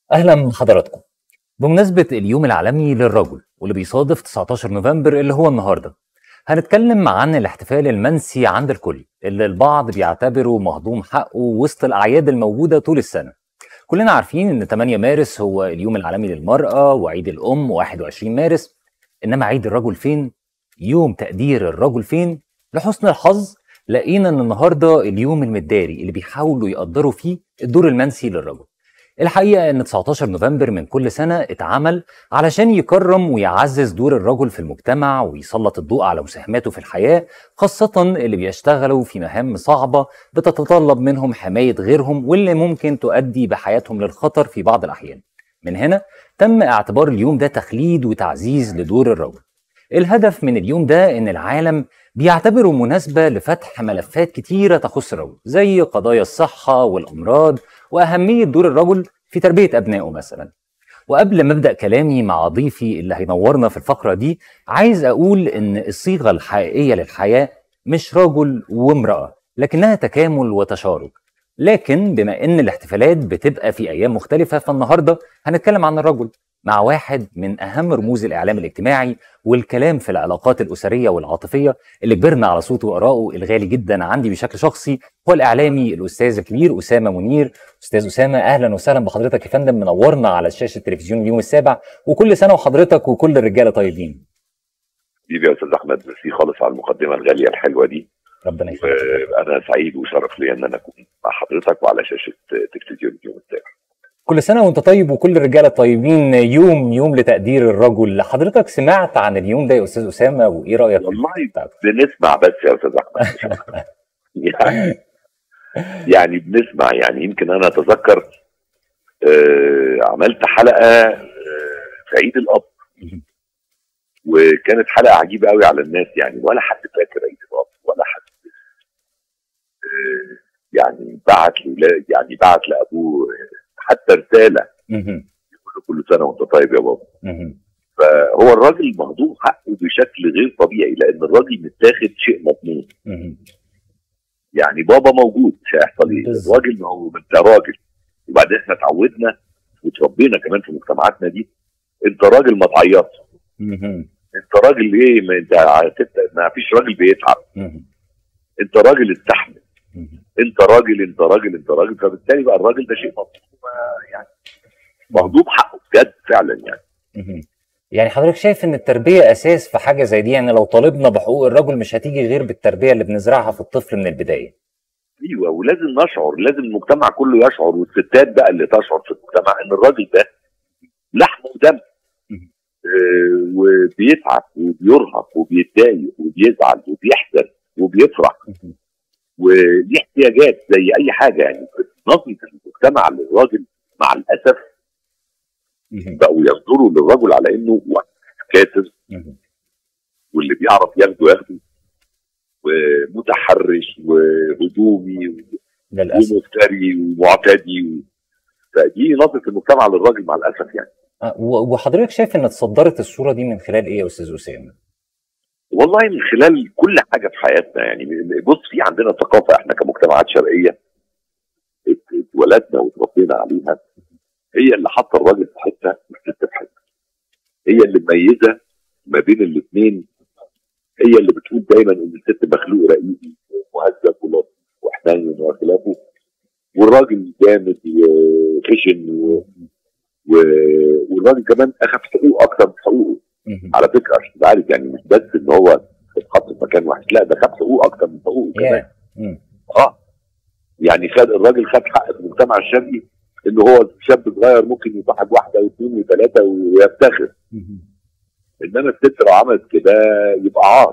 اهلا بحضراتكم بمناسبة اليوم العالمي للرجل واللي بيصادف 19 نوفمبر اللي هو النهارده هنتكلم عن الاحتفال المنسي عند الكل اللي البعض بيعتبره مهضوم حقه وسط الاعياد الموجودة طول السنة كلنا عارفين ان 8 مارس هو اليوم العالمي للمرأة وعيد الام 21 مارس انما عيد الرجل فين يوم تقدير الرجل فين لحسن الحظ لقينا ان النهارده اليوم المداري اللي بيحاولوا يقدروا فيه الدور المنسي للرجل الحقيقة إن 19 نوفمبر من كل سنة اتعمل علشان يكرم ويعزز دور الرجل في المجتمع ويسلط الضوء على مساهماته في الحياة خاصة اللي بيشتغلوا في مهام صعبة بتتطلب منهم حماية غيرهم واللي ممكن تؤدي بحياتهم للخطر في بعض الأحيان من هنا تم اعتبار اليوم ده تخليد وتعزيز لدور الرجل الهدف من اليوم ده إن العالم بيعتبره مناسبة لفتح ملفات كتيرة تخص الرجل زي قضايا الصحة والأمراض وأهمية دور الرجل في تربية أبنائه مثلا وقبل ما أبدأ كلامي مع ضيفي اللي هينورنا في الفقرة دي عايز أقول إن الصيغة الحقيقية للحياة مش رجل وامرأة لكنها تكامل وتشارك لكن بما إن الاحتفالات بتبقى في أيام مختلفة فالنهاردة هنتكلم عن الرجل مع واحد من أهم رموز الإعلام الاجتماعي والكلام في العلاقات الأسرية والعاطفية اللي كبرنا على صوته وآرائه الغالي جدا عندي بشكل شخصي هو الإعلامي الأستاذ الكبير أسامة منير أستاذ أسامة أهلا وسهلا بحضرتك يا فندم منورنا على شاشة تلفزيون اليوم السابع وكل سنة وحضرتك وكل الرجالة طيبين حبيبي يا استاذ احمد ميرسي خالص على المقدمه الغاليه الحلوه دي ربنا يخليك وانا سعيد وشرف لي ان انا اكون مع حضرتك وعلى شاشه تلفزيون اليوم السابع كل سنة وانت طيب وكل الرجالة طيبين يوم يوم لتقدير الرجل حضرتك سمعت عن اليوم ده يا أستاذ أسامة وإيه رأيك والله بنسمع بس يا استاذ احمد يعني يعني بنسمع يعني يمكن انا اتذكر آه عملت حلقه آه في عيد الاب وكانت حلقه عجيبه قوي على الناس يعني ولا حد فاكر عيد الاب ولا حد آه يعني بعت له يعني بعت لابوه حتى رساله يقول له كل سنه وانت طيب يا بابا فهو الراجل مهضوم حقه بشكل غير طبيعي لان الراجل متاخد شيء مضمون يعني بابا موجود مش هيحصل ايه الراجل ما هو انت راجل وبعدين احنا اتعودنا وتربينا كمان في مجتمعاتنا دي انت راجل ما تعيطش انت راجل ايه ما انت ما فيش راجل بيتعب انت راجل استحمل انت راجل انت راجل انت راجل فبالتالي بقى الراجل ده شيء مطلوب يعني مهضوم حقه بجد فعلا يعني يعني حضرتك شايف ان التربيه اساس في حاجه زي دي يعني لو طالبنا بحقوق الرجل مش هتيجي غير بالتربيه اللي بنزرعها في الطفل من البدايه ايوه ولازم نشعر لازم المجتمع كله يشعر والستات بقى اللي تشعر في المجتمع ان الراجل ده لحم ودم آه وبيتعب وبيرهق وبيتضايق وبيزعل وبيحزن وبيفرح وليه احتياجات زي اي حاجه يعني نظره المجتمع للراجل مع الاسف بقوا ينظروا للرجل على انه كاتب واللي بيعرف ياخده ياخده ومتحرش وهجومي ومفتري ومعتدي فدي نظره المجتمع للراجل مع الاسف يعني وحضرتك شايف ان اتصدرت الصوره دي من خلال ايه يا استاذ اسامه؟ والله من خلال كل حاجه في حياتنا يعني بص في عندنا ثقافه احنا كمجتمعات شرقيه اتولدنا وتربينا عليها هي اللي حاطه الراجل في حته والست في حته هي اللي مميزه ما بين الاثنين هي اللي بتقول دايما ان الست مخلوق رقيق ومهذب ولطيف وحنين وخلافه والراجل جامد وخشن و... و... والراجل كمان اخذ حقوق اكتر من حقوقه على فكره عشان تبقى عارف يعني مش بس ان هو اتحط في مكان وحش لا ده خد حقوق اكتر من حقوقه كمان اه يعني خد الراجل خد حق في المجتمع الشرقي ان هو شاب صغير ممكن يصاحب واحده واثنين وثلاثه ويفتخر انما الست لو عملت كده يبقى عار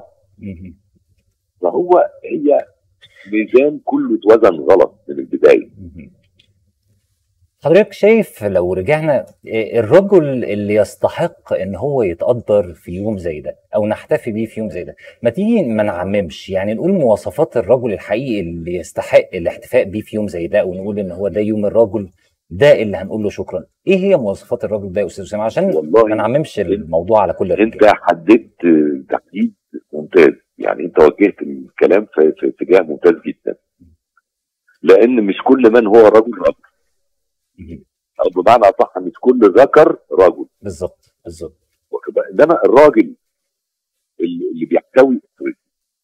فهو هي ميزان كله اتوزن غلط من البدايه حضرتك شايف لو رجعنا الرجل اللي يستحق ان هو يتقدر في يوم زي ده او نحتفي بيه في يوم زي ده ما تيجي ما نعممش يعني نقول مواصفات الرجل الحقيقي اللي يستحق الاحتفاء بيه في يوم زي ده ونقول ان هو ده يوم الرجل ده اللي هنقول له شكرا ايه هي مواصفات الرجل ده يا استاذ اسامه عشان ما نعممش الموضوع على كل الرجال انت حددت تحديد ممتاز يعني انت وجهت الكلام في, في اتجاه ممتاز جدا لان مش كل من هو رجل رجل او بمعنى اصح مش كل ذكر رجل بالظبط بالظبط واخد بالك؟ انما الراجل اللي اللي بيحتوي اسرته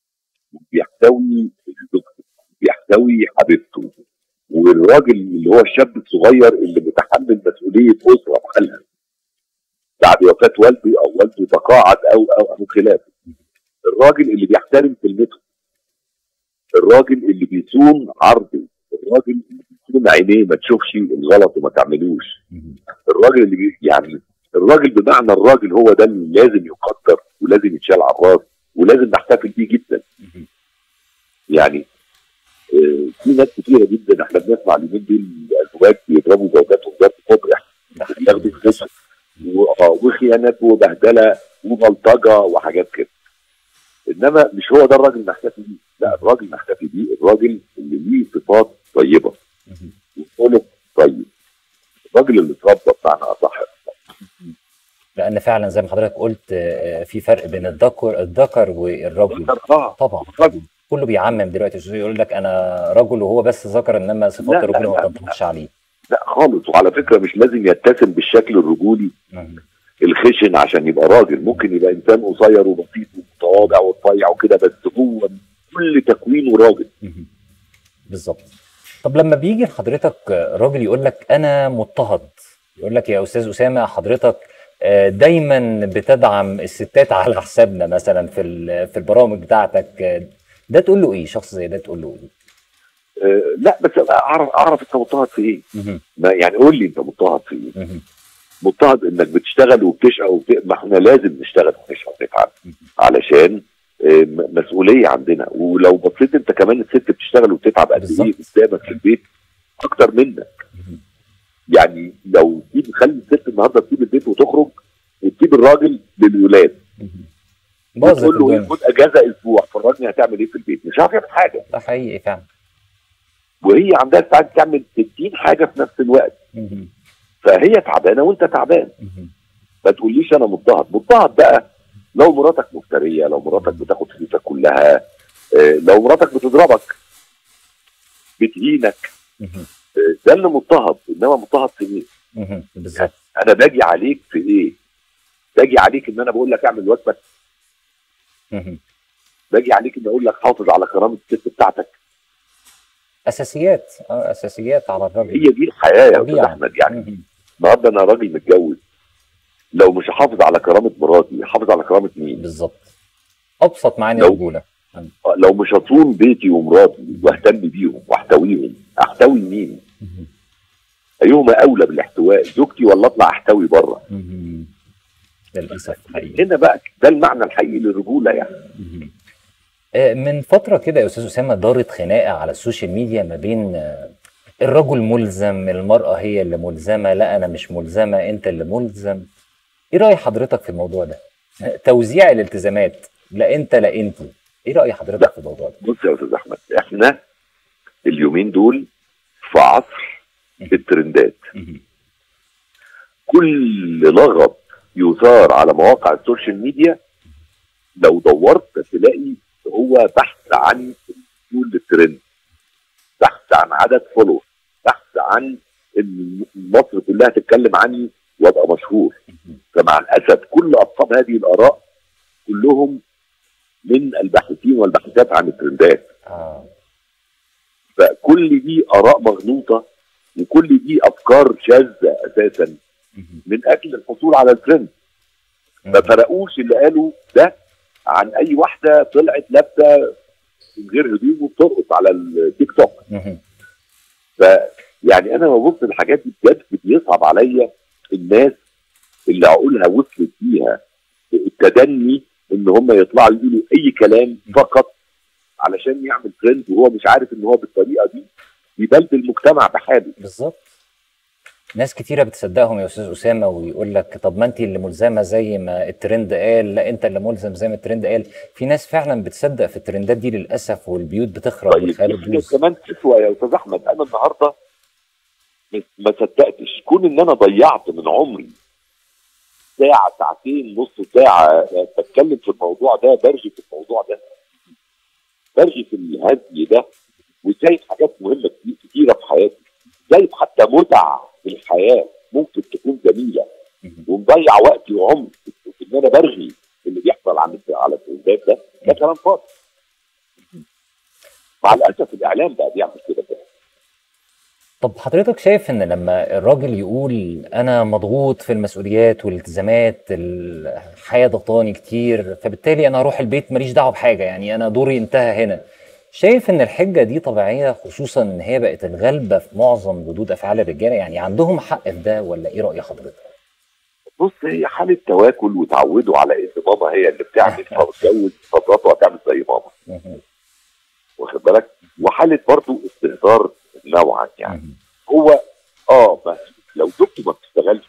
بيحتوي زوجته بيحتوي حبيبته والراجل اللي هو الشاب الصغير اللي متحمل مسؤوليه اسره بحالها بعد وفاه والده او والده تقاعد او او او خلافه الراجل اللي بيحترم كلمته الراجل اللي بيصون عرضه الراجل اللي بيصون عينيه ما تشوفش الغلط وما تعملوش مهم. الراجل اللي بي يعني الراجل بمعنى الراجل هو ده اللي لازم يقدر ولازم يتشال على الراس ولازم نحتفل بيه جدا مهم. يعني آه، في ناس كتيره جدا احنا بنسمع اليومين دول ازواج بيضربوا زوجاتهم ضرب قبح ده حقيقي. بياخدوا فلوس و- آه، وخيانات وبهدله وبلطجه وحاجات كده انما مش هو ده الراجل اللي نحتفي بيه لا الراجل اللي نحتفي بيه الراجل اللي ليه صفات طيبه مهم. وخلق طيب الراجل اللي اتربى بمعنى اصح لان فعلا زي ما حضرتك قلت آه، في فرق بين الذكر الذكر والرجل اه طبعا الراجل كله بيعمم دلوقتي يقول لك انا رجل وهو بس ذكر انما صفات لا، لا، الرجوله ما لا، تنطبقش عليه لا خالص وعلى فكره مش لازم يتسم بالشكل الرجولي مهم. الخشن عشان يبقى راجل ممكن يبقى انسان قصير وبسيط ومتواضع ورفيع وكده بس هو كل تكوينه راجل مهم. بالظبط طب لما بيجي لحضرتك راجل يقول لك انا مضطهد يقول لك يا استاذ اسامه حضرتك آه، دايما بتدعم الستات على حسابنا مثلا في ال- في البرامج بتاعتك آه، ده تقول له ايه شخص زي ده تقول له ايه آه لا بس أنا اعرف اعرف انت مضطهد في ايه مهم. ما يعني قول لي انت مضطهد في ايه مهم. مضطهد انك بتشتغل وبتشقى وبت... ما احنا لازم نشتغل ونشقى ونتعب مهم. علشان آه، م- مسؤوليه عندنا ولو بصيت انت كمان الست بتشتغل وبتتعب قد ايه بالظبط. قدامك في البيت اكتر منك مهم. يعني لو تسيب خلي الست النهارده تسيب البيت وتخرج وتسيب الراجل للولاد مهم. باظت وتقول له الدنيا خد اجازه اسبوع فرجني هتعمل ايه في البيت مش عارف يعمل حاجه ده حقيقي فعلا وهي عندها ساعات تعمل 60 حاجه في نفس الوقت مهم. فهي تعبانه وانت تعبان مهم. ما تقوليش انا مضطهد مضطهد بقى لو مراتك مفتريه لو مراتك بتاخد فلوسك كلها آه، لو مراتك بتضربك بتهينك مهم. آه، ده اللي مضطهد انما مضطهد في ايه؟ مهم. بالظبط انا باجي عليك في ايه؟ باجي عليك ان انا بقول لك اعمل واجبك مهم. باجي عليك ان اقول لك حافظ على كرامه الست بتاعتك اساسيات اه اساسيات على الراجل هي دي الحياه يا استاذ طبيعي. احمد يعني مهم. النهارده انا راجل متجوز لو مش هحافظ على كرامه مراتي هحافظ على كرامه مين؟ بالظبط ابسط معاني لو- الرجوله لو مش هصون بيتي ومراتي واهتم بيهم واحتويهم احتوي مين؟ مهم. ايهما اولى بالاحتواء زوجتي ولا اطلع احتوي بره؟ مهم. للاسف حقيقي هنا بقى ده المعنى الحقيقي للرجوله يعني مهم. آه، من فتره كده يا استاذ اسامه دارت خناقه على السوشيال ميديا ما بين آه، الرجل ملزم المراه هي اللي ملزمه لا انا مش ملزمه انت اللي ملزم ايه راي حضرتك في الموضوع ده آه، توزيع الالتزامات لا انت لا انت ايه راي حضرتك في الموضوع ده بص يا استاذ احمد احنا اليومين دول في عصر الترندات مهم. كل لغط يثار على مواقع السوشيال ميديا لو دورت تلاقي هو بحث عن الوصول للترند بحث عن عدد فولو بحث عن ان مصر كلها تتكلم عني وابقى مشهور مهم. فمع الاسف كل اصحاب هذه الاراء كلهم من الباحثين والباحثات عن الترندات اه فكل دي اراء مغلوطه وكل دي افكار شاذه اساسا مهم. من اجل الحصول على الترند ما فرقوش اللي قالوا ده عن اي واحده طلعت لابسه من غير هدوم وبترقص على التيك توك مهم. فيعني انا ببص الحاجات دي بجد بيصعب عليا الناس اللي عقولها وصلت فيها التدني ان هم يطلعوا يقولوا اي كلام فقط علشان يعمل ترند وهو مش عارف ان هو بالطريقه دي يبلد المجتمع بحاله بالظبط ناس كتيرة بتصدقهم يا أستاذ أسامة ويقول لك طب ما أنت اللي ملزمة زي ما الترند قال لا أنت اللي ملزم زي ما الترند قال في ناس فعلا بتصدق في الترندات دي للأسف والبيوت بتخرب طيب والخيال في بتبوظ كمان كسوه يا استاذ احمد انا النهارده م- ما صدقتش كون ان انا ضيعت من عمري ساعه ساعتين نص ساعه بتكلم في الموضوع ده برغي في الموضوع ده برغي في الهزي ده وسايب حاجات مهمه كتير- كتيره في حياتي سايب حتى متع في الحياه كلام فاضي مع الاسف الاعلام بقى بيعمل كده بقى. طب حضرتك شايف ان لما الراجل يقول انا مضغوط في المسؤوليات والالتزامات الحياه ضغطاني كتير فبالتالي انا هروح البيت ماليش دعوه بحاجه يعني انا دوري انتهى هنا شايف ان الحجه دي طبيعيه خصوصا ان هي بقت الغالبه في معظم ردود افعال الرجاله يعني عندهم حق في ده ولا ايه راي حضرتك؟ بص هي حاله تواكل وتعودوا على ان ماما هي اللي بتعمل فبتجوز فمراته هتعمل زي ماما مهم. واخد بالك وحاله برضو استهتار نوعا يعني مهم. هو اه ما لو زوجته ما بتشتغلش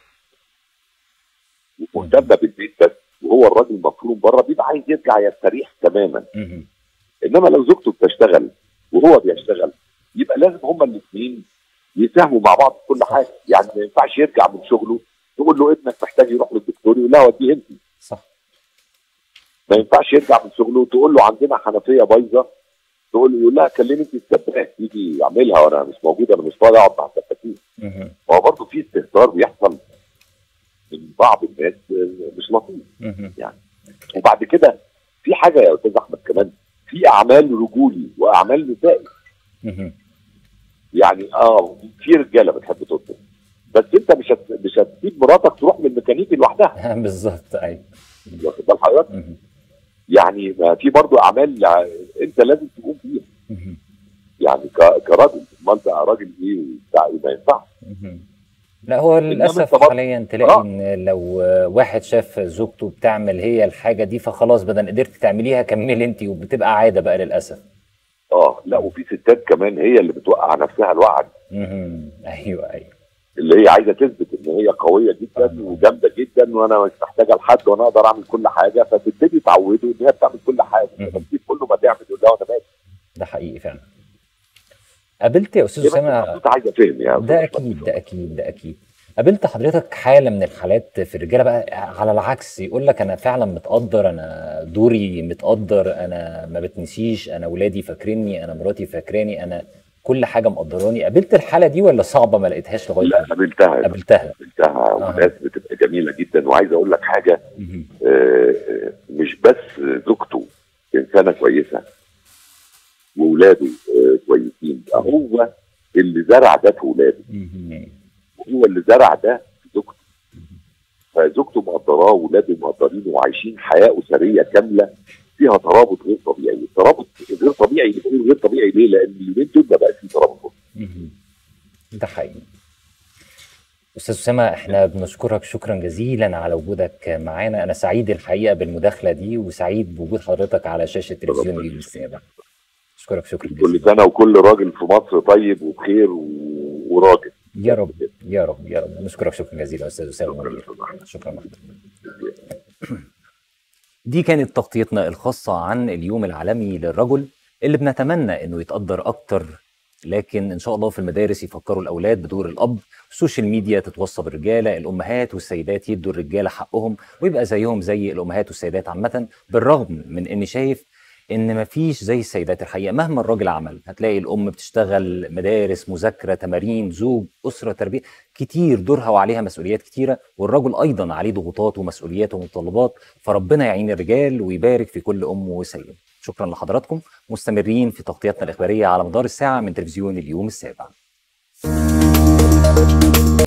ومهتمه بالبيت بس وهو الراجل مفروم بره بيبقى عايز يرجع يستريح تماما مهم. انما لو زوجته بتشتغل وهو بيشتغل يبقى لازم هما الاثنين يساهموا مع بعض في كل حاجه يعني ما ينفعش يرجع من شغله تقول له ابنك محتاج يروح للدكتور يقول لا وديه انت صح ما ينفعش يرجع من شغله تقول له عندنا حنفيه بايظه تقول له يقول لها كلمي انت السباك يجي يعملها وانا مش موجود انا مش فاضي اقعد مع السباكين مهم. هو برضه في استهتار بيحصل من بعض الناس مش لطيف مهم. وبعد كده في حاجه يا استاذ احمد كمان في اعمال رجولي واعمال نسائي مهم. يعني اه في رجاله بتحب تطبخ بس انت مش هت... مش هتسيب مراتك تروح للميكانيكي لوحدها بالظبط ايوه واخد بال حضرتك مهم. يعني ما في برضه اعمال ع- انت لازم تقوم بيها مهم. يعني ك... كراجل ما انت راجل ايه وبتاع إيه، ما ينفعش مهم. لا هو للاسف أنت برضه- حاليا تلاقي آه. ان لو واحد شاف زوجته بتعمل هي الحاجه دي فخلاص بدل قدرت تعمليها كملي انت وبتبقى عاده بقى للاسف اه لا وفي ستات كمان هي اللي بتوقع نفسها الوعد مهم. ايوه ايوه اللي هي عايزه تثبت ان هي قويه جدا وجامده جدا وانا مش محتاجه لحد وانا اقدر اعمل كل حاجه فتبتدي تعوده ان هي بتعمل كل حاجه مهم. فتبتدي كله ما تعمل يقول لها انا ماشي ده حقيقي فعلا قابلت يا استاذ يبقى اسامه انت المفروض عايزه فهم يا أستاذ ده أحمد. اكيد ده اكيد ده اكيد قابلت حضرتك حاله من الحالات في الرجاله بقى على العكس يقول لك انا فعلا متقدر انا دوري متقدر انا ما بتنسيش انا ولادي فاكريني انا مراتي فاكراني انا كل حاجه مقدراني قابلت الحاله دي ولا صعبه ما لقيتهاش لغايه لا دلوقتي؟ قابلتها قابلتها قابلتها وناس بتبقى جميله جدا وعايز اقول لك حاجه مهم. آه، آه، مش بس زوجته انسانه كويسه واولاده آه، كويسين ده هو اللي زرع ده في اولاده مهم. وهو اللي زرع ده في زوجته فزوجته مقدراه واولاده مقدرينه وعايشين حياه اسريه كامله فيها ترابط غير طبيعي، الترابط غير طبيعي بنقول غير طبيعي ليه؟ لان اليومين دول ما بقى فيه ترابط مهم. ده حقيقي استاذ اسامه احنا بنشكرك شكرا جزيلا على وجودك معانا انا سعيد الحقيقه بالمداخله دي وسعيد بوجود حضرتك على شاشه تلفزيون اليوم السابع اشكرك شكرا كل جزيلا سنه وكل راجل في مصر طيب وبخير و... وراجل يا رب يا رب يا رب نشكرك شكرا جزيلا استاذ اسامه شكرا منير أستاذ أحمد. شكرا لحضرتك دي كانت تغطيتنا الخاصة عن اليوم العالمي للرجل اللي بنتمنى انه يتقدر اكتر لكن ان شاء الله في المدارس يفكروا الاولاد بدور الاب السوشيال ميديا تتوصى بالرجاله الامهات والسيدات يدوا الرجاله حقهم ويبقى زيهم زي الامهات والسيدات عامه بالرغم من اني شايف ان مفيش زي السيدات الحقيقه مهما الراجل عمل هتلاقي الام بتشتغل مدارس مذاكره تمارين زوج اسره تربيه كتير دورها وعليها مسؤوليات كتيره والرجل ايضا عليه ضغوطات ومسؤوليات ومتطلبات فربنا يعين الرجال ويبارك في كل ام وسيد شكرا لحضراتكم مستمرين في تغطيتنا الاخباريه على مدار الساعه من تلفزيون اليوم السابع